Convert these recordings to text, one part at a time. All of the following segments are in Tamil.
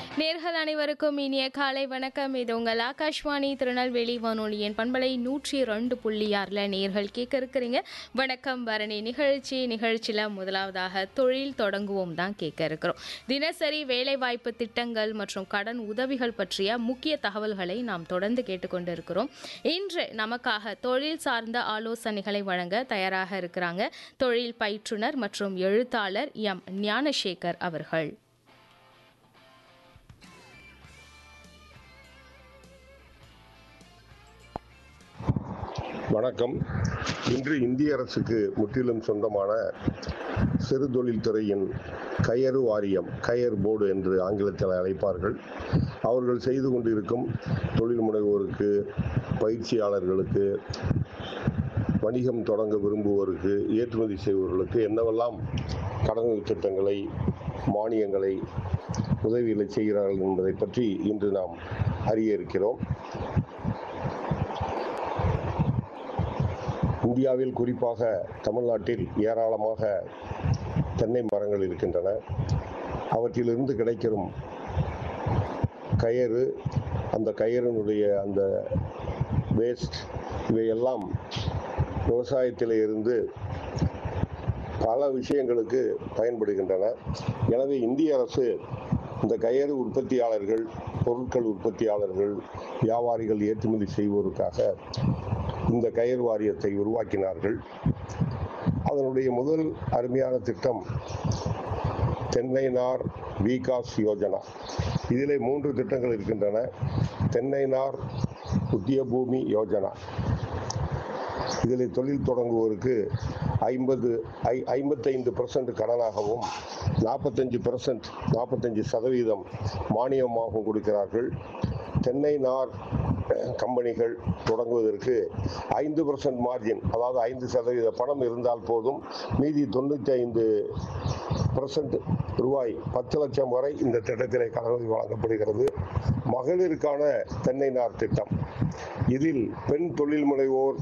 நேர்கள் அனைவருக்கும் இனிய காலை வணக்கம் இது உங்கள் ஆகாஷ்வாணி திருநெல்வேலி வானொலியின் பண்பலை நூற்றி ரெண்டு புள்ளி ஆறில் நேர்கள் கேட்க இருக்கிறீங்க வணக்கம் பரணி நிகழ்ச்சி நிகழ்ச்சியில் முதலாவதாக தொழில் தொடங்குவோம் தான் கேட்க இருக்கிறோம் தினசரி வேலைவாய்ப்பு திட்டங்கள் மற்றும் கடன் உதவிகள் பற்றிய முக்கிய தகவல்களை நாம் தொடர்ந்து கேட்டுக்கொண்டு இருக்கிறோம் இன்று நமக்காக தொழில் சார்ந்த ஆலோசனைகளை வழங்க தயாராக இருக்கிறாங்க தொழில் பயிற்றுனர் மற்றும் எழுத்தாளர் எம் ஞானசேகர் அவர்கள் வணக்கம் இன்று இந்திய அரசுக்கு முற்றிலும் சொந்தமான சிறு தொழில் துறையின் கயறு வாரியம் கயர் போர்டு என்று ஆங்கிலத்தில் அழைப்பார்கள் அவர்கள் செய்து கொண்டிருக்கும் தொழில் முனைவோருக்கு பயிற்சியாளர்களுக்கு வணிகம் தொடங்க விரும்புவோருக்கு ஏற்றுமதி செய்பவர்களுக்கு என்னவெல்லாம் கடனுதவி திட்டங்களை மானியங்களை உதவிகளை செய்கிறார்கள் என்பதை பற்றி இன்று நாம் அறிய இருக்கிறோம் இந்தியாவில் குறிப்பாக தமிழ்நாட்டில் ஏராளமாக தென்னை மரங்கள் இருக்கின்றன அவற்றிலிருந்து கிடைக்கும் கயறு அந்த கயறினுடைய அந்த வேஸ்ட் இவையெல்லாம் விவசாயத்தில் இருந்து பல விஷயங்களுக்கு பயன்படுகின்றன எனவே இந்திய அரசு இந்த கயறு உற்பத்தியாளர்கள் பொருட்கள் உற்பத்தியாளர்கள் வியாபாரிகள் ஏற்றுமதி செய்வோருக்காக இந்த கயர் வாரியத்தை உருவாக்கினார்கள் அதனுடைய முதல் அருமையான திட்டம் தென்னை நார் விகாஸ் யோஜனா இதிலே மூன்று திட்டங்கள் இருக்கின்றன தென்னை நார் புத்திய பூமி யோஜனா இதில் தொழில் தொடங்குவோருக்கு ஐம்பது ஐ ஐம்பத்தைந்து பர்சன்ட் கடனாகவும் நாற்பத்தஞ்சு பர்சன்ட் நாற்பத்தஞ்சு சதவீதம் மானியமாகவும் கொடுக்கிறார்கள் தென்னை நார் கம்பெனிகள் தொடங்குவதற்கு ஐந்து பர்சன்ட் மார்ஜின் அதாவது ஐந்து சதவீத பணம் இருந்தால் போதும் மீதி தொண்ணூற்றி ஐந்து பர்சன்ட் ரூபாய் பத்து லட்சம் வரை இந்த திட்டத்திலே கடனுதவி வழங்கப்படுகிறது மகளிருக்கான தென்னை நார் திட்டம் இதில் பெண் தொழில் முனைவோர்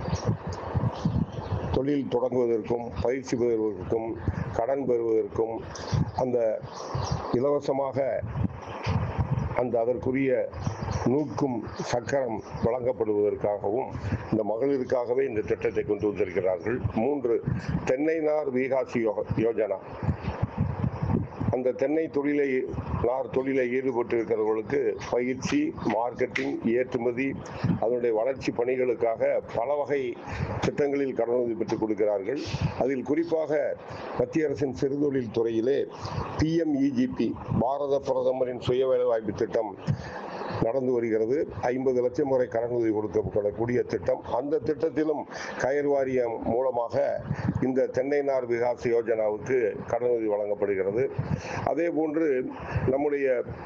தொழில் தொடங்குவதற்கும் பயிற்சி பெறுவதற்கும் கடன் பெறுவதற்கும் அந்த இலவசமாக அந்த அதற்குரிய நூக்கும் சக்கரம் வழங்கப்படுவதற்காகவும் இந்த மகளிருக்காகவே இந்த திட்டத்தை கொண்டு வந்திருக்கிறார்கள் மூன்று தென்னை நார் விகாசி யோஜனா அந்த தென்னை தொழிலை நார் தொழிலை ஈடுபட்டு இருக்கிறவர்களுக்கு பயிற்சி மார்க்கெட்டிங் ஏற்றுமதி அதனுடைய வளர்ச்சி பணிகளுக்காக பல வகை திட்டங்களில் கடனுதவி பெற்றுக் கொடுக்கிறார்கள் அதில் குறிப்பாக மத்திய அரசின் சிறுதொழில் துறையிலே பிஎம்இஜிபி பாரத பிரதமரின் சுய வேலைவாய்ப்பு திட்டம் நடந்து வருகிறது ஐம்பது லட்சம் வரை கடனுதவி கொடுக்கப்படக்கூடிய திட்டம் அந்த திட்டத்திலும் கயர் வாரியம் மூலமாக இந்த தென்னை நார் விகாஸ் யோஜனாவுக்கு கடனுதவி வழங்கப்படுகிறது அதே போன்று நம்முடைய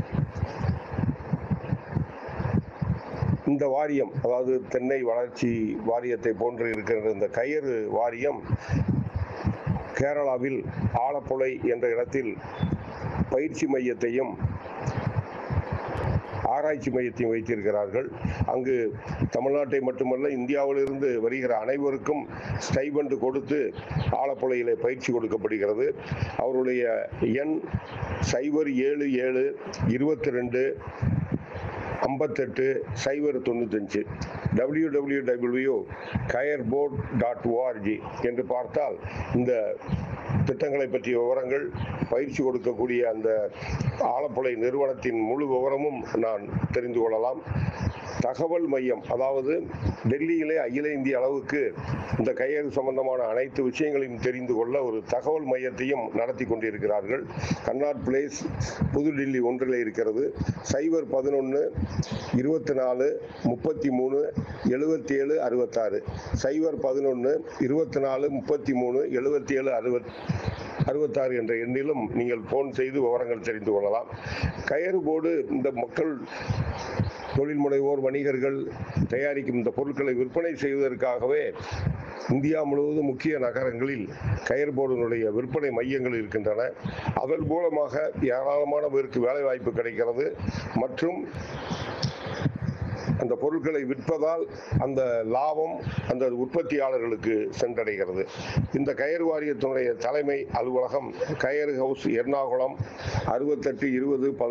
இந்த வாரியம் அதாவது தென்னை வளர்ச்சி வாரியத்தை போன்று இருக்கிற இந்த கயறு வாரியம் கேரளாவில் ஆலப்புழை என்ற இடத்தில் பயிற்சி மையத்தையும் ஆராய்ச்சி மையத்தையும் வைத்திருக்கிறார்கள் அங்கு தமிழ்நாட்டை மட்டுமல்ல இந்தியாவிலிருந்து வருகிற அனைவருக்கும் ஸ்டைபண்ட் கொடுத்து ஆலப்புழையிலே பயிற்சி கொடுக்கப்படுகிறது அவருடைய எண் சைபர் ஏழு ஏழு இருபத்தி ரெண்டு ஐம்பத்தெட்டு சைபர் தொண்ணூத்தஞ்சு W W W coir board dot O R G என்று பார்த்தால் இந்த திட்டங்களை பற்றிய விவரங்கள் பயிற்சி கொடுக்கக்கூடிய அந்த ஆலப்புழை நிறுவனத்தின் முழு விவரமும் நான் தெரிந்து கொள்ளலாம் தகவல் மையம் அதாவது டெல்லியிலே அகில இந்திய அளவுக்கு இந்த கையெழு சம்பந்தமான அனைத்து விஷயங்களையும் தெரிந்து கொள்ள ஒரு தகவல் மையத்தையும் நடத்தி கொண்டிருக்கிறார்கள் கண்ணாட் பிளேஸ் புதுடில்லி ஒன்றில் இருக்கிறது சைபர் பதினொன்று இருபத்தி நாலு முப்பத்தி மூணு எழுபத்தி ஏழு அறுபத்தாறு சைபர் பதினொன்று இருபத்தி நாலு முப்பத்தி மூணு எழுபத்தி ஏழு அறுபத் அறுபத்தாறு என்ற எண்ணிலும் நீங்கள் போன் செய்து விவரங்கள் தெரிந்து கொள்ளலாம் கயறு போர்டு இந்த மக்கள் தொழில் முனைவோர் வணிகர்கள் தயாரிக்கும் இந்த பொருட்களை விற்பனை செய்வதற்காகவே இந்தியா முழுவதும் முக்கிய நகரங்களில் கயர் போர்டினுடைய விற்பனை மையங்கள் இருக்கின்றன அதன் மூலமாக ஏராளமான பேருக்கு வேலை வாய்ப்பு கிடைக்கிறது மற்றும் அந்த பொருட்களை விற்பதால் அந்த லாபம் அந்த உற்பத்தியாளர்களுக்கு சென்றடைகிறது இந்த கயர் வாரியத்தினுடைய தலைமை அலுவலகம் கயர் ஹவுஸ் எர்ணாகுளம் அறுபத்தெட்டு இருபது